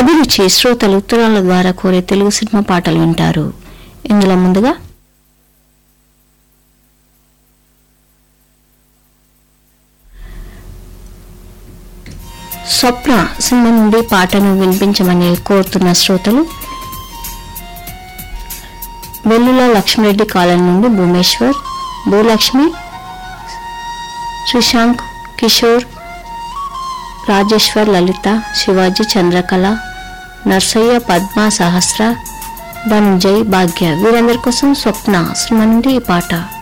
అభిరుచి శ్రోతలు ఉత్తరాల ద్వారా కోరే తెలుగు సినిమా పాటలు వింటారు ఇందులో ముందుగా స్వప్న సినిమా నుండి పాటను వినిపించమని కోరుతున్న శ్రోతలు వెల్లుల లక్ష్మిరెడ్డి కాలనీ నుండి భూమేశ్వర్ భూలక్ష్మి శ్రీశాంక్ కిషోర్ రాజేశ్వర్ లలిత శివాజీ చంద్రకళ నర్సయ్య పద్మ సహస్ర ధనుంజయ్ భాగ్య వీరందరి కోసం స్వప్న సినిమా నుండి ఈ పాట